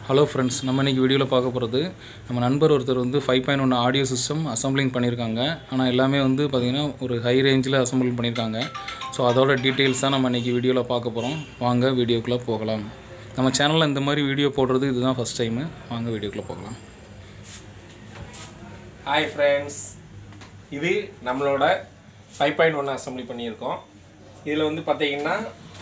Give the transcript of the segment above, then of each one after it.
Hello friends நம்ம இன்றைக்கி வீடியோவில் பார்க்க போகிறது நம்ம நண்பர் ஒருத்தர் வந்து five point one audio system assembling பண்ணியிருக்காங்க ஆனால் எல்லாமே வந்து பார்த்திங்கன்னா ஒரு ஹை ரேஞ்சில் அசம்பிள் பண்ணியிருக்காங்க ஸோ அதோட டீட்டெயில்ஸ் தான் நம்ம இன்றைக்கி வீடியோவில் பார்க்க போகிறோம் வாங்க வீடியோக்குள்ளே போகலாம் நம்ம சேனலில் இந்த மாதிரி வீடியோ போடுறது இதுதான் ஃபஸ்ட் டைமு வாங்க வீடியோக்குள்ளே போகலாம் ஹாய் ஃப்ரெண்ட்ஸ் இது நம்மளோட ஃபைவ் பாயிண்ட் ஒன் அசம்பிளி பண்ணியிருக்கோம் இதில் வந்து பார்த்தீங்கன்னா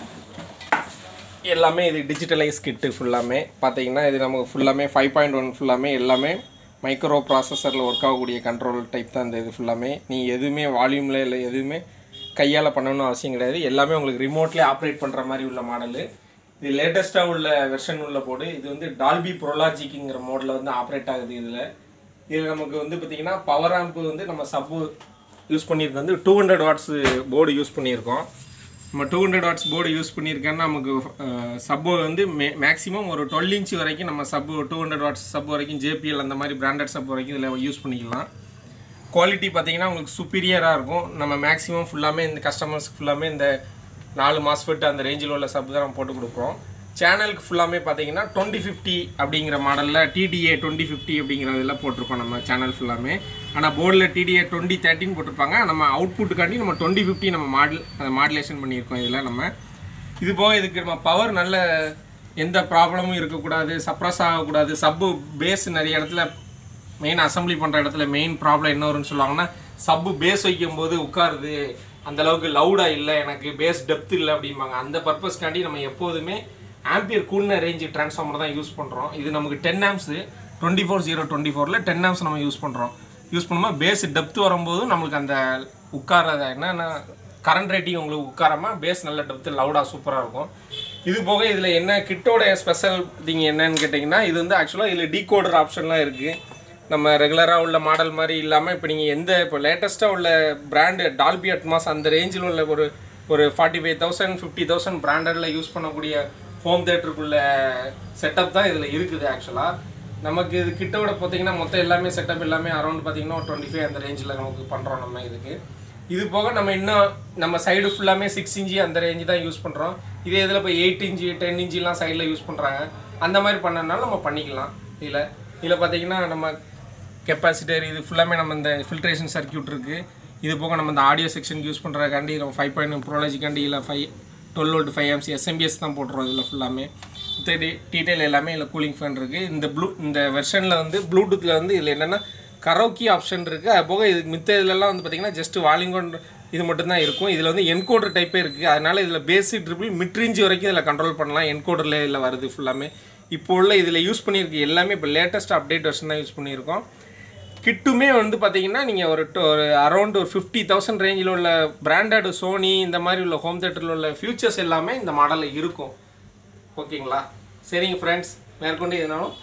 எல்லாமே இது டிஜிட்டலைஸ் கிட்டு ஃபுல்லாமே பார்த்தீங்கன்னா இது நமக்கு ஃபுல்லாமே ஃபைவ் பாயிண்ட் ஒன் ஃபுல்லாமே எல்லாமே மைக்ரோ ப்ராசஸரில் ஒர்க் ஆகக்கூடிய கண்ட்ரோல் டைப் தான் இந்த இது ஃபுல்லாமே நீ எதுவுமே வால்யூமில் இல்லை எதுவுமே கையால் பண்ணணும்னு அவசியம் கிடையாது எல்லாமே உங்களுக்கு ரிமோட்லேயே ஆப்ரேட் பண்ணுற மாதிரி உள்ள மாடலு இது லேட்டஸ்ட்டாக உள்ள வெர்ஷன் உள்ள போர்டு இது வந்து டால்பி ப்ரோலாஜிக்குங்கிற மோடில் வந்து ஆப்ரேட் ஆகுது இதில் இதில் நமக்கு வந்து பார்த்திங்கன்னா பவர் ஆம்ப் வந்து நம்ம சப்பு யூஸ் பண்ணியிருக்கோம் வந்து two hundred watts board use பண்ணியிருக்கோம் நம்ம two hundred watts board use பண்ணியிருக்கேன்னா நமக்கு சப்பு வந்து மே மேக்ஸிமம் ஒரு டுவெல் இன்ச் வரைக்கும் நம்ம sub two hundred watts sub வரைக்கும் ஜேபிஎல் அந்த மாதிரி பிராண்டட் சப் வரைக்கும் இதில் யூஸ் பண்ணிக்கலாம் குவாலிட்டி பார்த்தீங்கன்னா உங்களுக்கு சுப்பீரியராக இருக்கும் நம்ம மேக்ஸிமம் ஃபுல்லாமே இந்த கஸ்டமர்ஸ்க்கு ஃபுல்லாமே இந்த நாலு மாஸ்ஃபெட் அந்த ரேஞ்சில் உள்ள சப் தான் நம்ம போட்டு கொடுக்குறோம் சேனலுக்கு ஃபுல்லாமே பார்த்தீங்கன்னா டுவெண்ட்டி ஃபிஃப்டி அப்படிங்கிற மாடலில் டிடிஏ டுவெண்ட்டி ஃபிஃப்டி அப்படிங்கிறதெல்லாம் போட்டிருக்கோம் நம்ம சேனல் ஃபுல்லாமே ஆனால் போர்டில் டிடிஏ டுவெண்ட்டி தேர்ட்டின் போட்டிருப்பாங்க நம்ம அவுட்புட்டுக்காண்டி நம்ம டுவெண்ட்டி ஃபிஃப்டி நம்ம மாடல் அதை மாடுலேஷன் பண்ணியிருக்கோம் இதில் நம்ம இது போக இதுக்கு நம்ம பவர் நல்ல எந்த ப்ராப்ளமும் இருக்கக்கூடாது சப்ரஸ் ஆகக்கூடாது சப்பு பேஸ் நிறைய இடத்துல மெயின் அசம்பிளி பண்ணுற இடத்துல மெயின் ப்ராப்ளம் என்ன வரும்னு சொல்லுவாங்கன்னா சப்பு பேஸ் வைக்கும்போது உட்காருது அந்த அளவுக்கு லவுடாக இல்லை எனக்கு பேஸ் டெப்த் இல்லை அப்படிம்பாங்க அந்த பர்பஸ்க்காண்டி நம்ம எப்போதுமே ஆம்பியர் கூல்ன ரேஞ்ச் டிரான்ஸ்ஃபார்மர் தான் யூஸ் பண்ணுறோம் இது நமக்கு ten amps twenty four zero twenty ஃபோரில் டென் ஆம்ஸ் நம்ம யூஸ் பண்ணுறோம் யூஸ் பண்ணும்போது பேஸ் டெப்த் வரும்போதும் நம்மளுக்கு அந்த உட்கார என்னென்ன கரண்ட் ரேட்டிங் உங்களுக்கு உட்காராம பேஸ் நல்ல டெப்த்து லவுடாக சூப்பராக இருக்கும் இது போக இதில் என்ன கிட்டோட ஸ்பெஷல் திங் என்னன்னு கேட்டிங்கன்னா இது வந்து ஆக்சுவலாக இதில் டீகோடர் ஆப்ஷன்லாம் இருக்குது நம்ம ரெகுலராக உள்ள மாடல் மாதிரி இல்லாமல் இப்போ நீங்கள் எந்த இப்போ லேட்டஸ்ட்டாக உள்ள பிராண்டு டால்பி அட்மாஸ் அந்த ரேஞ்சில் உள்ள ஒரு ஒரு forty five thousand fifty thousand பிராண்டடில் யூஸ் பண்ணக்கூடிய ஹோம் தேட்டருக்குள்ள செட்டப் தான் இதில் இருக்குது ஆக்சுவலாக நமக்கு இது கிட்டோட பார்த்தீங்கன்னா மொத்தம் எல்லாமே செட்டப் எல்லாமே அரௌண்ட் பார்த்தீங்கன்னா ஒரு டுவெண்ட்டி ஃபைவ் அந்த ரேஞ்சில் நமக்கு பண்ணுறோம் நம்ம இதுக்கு இது போக நம்ம இன்னும் நம்ம சைடு ஃபுல்லாமே சிக்ஸ் இன்ச்சி அந்த ரேஞ்சு தான் யூஸ் பண்ணுறோம் இதே இதில் இப்போ எயிட் இன்ச்சு டென் இன்ச்சிலாம் சைடில் யூஸ் பண்ணுறாங்க அந்த மாதிரி பண்ணனாலும் நம்ம பண்ணிக்கலாம் இதில் இதில் பார்த்தீங்கன்னா நம்ம கெப்பாசிட்டர் இது ஃபுல்லாமே நம்ம இந்த ஃபில்ட்ரேஷன் சர்க்கியூட் இருக்குது இது போக நம்ம இந்த ஆடியோ செக்ஷன் யூஸ் பண்ணுறதுக்காண்டி நம்ம ஃபைவ் பாயிண்ட் ப்ரோலஜிக்காண்டி இல்லை five twelve volt five MC SMPS தான் போட்டுருவோம் இதில் ஃபுல்லாமே மற்ற டீட்டெயில் எல்லாமே இதில் கூலிங் ஃபேன் இருக்குது இந்த ப்ளூ இந்த வெர்ஷனில் வந்து ப்ளூடூத்தில் வந்து இதில் என்னென்னா கரோக்கி ஆப்ஷன் இருக்குது அது போக இதுக்கு மித்த இதுலலாம் வந்து பார்த்திங்கன்னா ஜஸ்ட் வாலிங்கோன் இது மட்டும்தான் இருக்கும் இதில் வந்து என்கோடர் டைப்பே இருக்குது அதனால் இதில் பேசிக் ட்ரிபிள் மிட்ரேஞ்ச் வரைக்கும் இதில் கண்ட்ரோல் பண்ணலாம் என்கோடரில் இதில் வருது ஃபுல்லாமே இப்போ உள்ள இதில் யூஸ் பண்ணியிருக்கு எல்லாமே இப்போ லேட்டஸ்ட் அப்டேட் வெர்ஷன் தான் யூஸ் பண்ணியிருக்கோம் கிட்டுமே வந்து பார்த்தீங்கன்னா நீங்கள் ஒரு ஒரு அரௌண்ட் ஒரு ஃபிஃப்டி தௌசண்ட் ரேஞ்சில் உள்ள பிராண்டட் சோனி இந்த மாதிரி உள்ள ஹோம் தேட்டரில் உள்ள ஃபியூச்சர்ஸ் எல்லாமே இந்த மாடலில் இருக்கும் ஓகேங்களா சரிங்க ஃப்ரெண்ட்ஸ் மேற்கொண்டு எதுனாலும்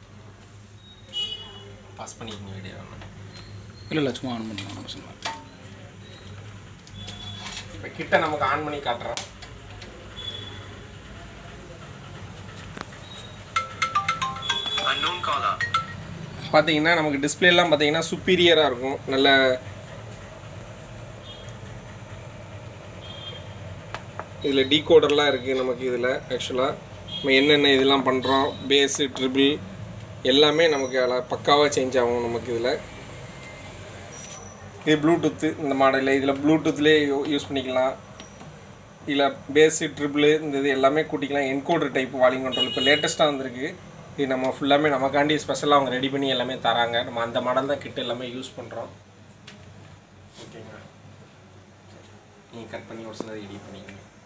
பாஸ் பண்ணிக்கோங்க வீடியோ இல்லை இல்லை சும்மா ஆன் பண்ணலாம் அவசியம் இல்லை. இப்போ கிட்ட நமக்கு ஆன் பண்ணி காட்டுறோம் Unknown caller. பார்த்தீங்கன்னா நமக்கு டிஸ்பிளேலாம் பார்த்தீங்கன்னா சுப்பீரியராக இருக்கும் நல்ல இதில் டீகோடர்லாம் இருக்குது நமக்கு இதில் ஆக்சுவலாக நம்ம என்னென்ன இதெல்லாம் பண்ணுறோம் பேஸு ட்ரிபிள் எல்லாமே நமக்கு அதில் பக்காவாக சேஞ்ச் ஆகும் நமக்கு இதில் இது ப்ளூடூத்து இந்த மாடலில் இதில் ப்ளூடூத்லேயே யூஸ் பண்ணிக்கலாம் இதில் பேஸு ட்ரிபிள் இந்த இது எல்லாமே கூட்டிக்கலாம் என்கோடர் டைப் வால்யூம் கண்ட்ரோல் இப்போ லேட்டஸ்ட்டாக வந்திருக்கு இது நம்ம ஃபுல்லாமே நமக்காண்டி ஸ்பெஷலாக அவங்க ரெடி பண்ணி எல்லாமே தராங்க நம்ம அந்த மாடல் தான் கிட்ட எல்லாமே யூஸ் பண்ணுறோம் ஓகேங்களா நீங்கள் கட் பண்ணி ஒரு சிலது எடிட் பண்ணிக்கோங்க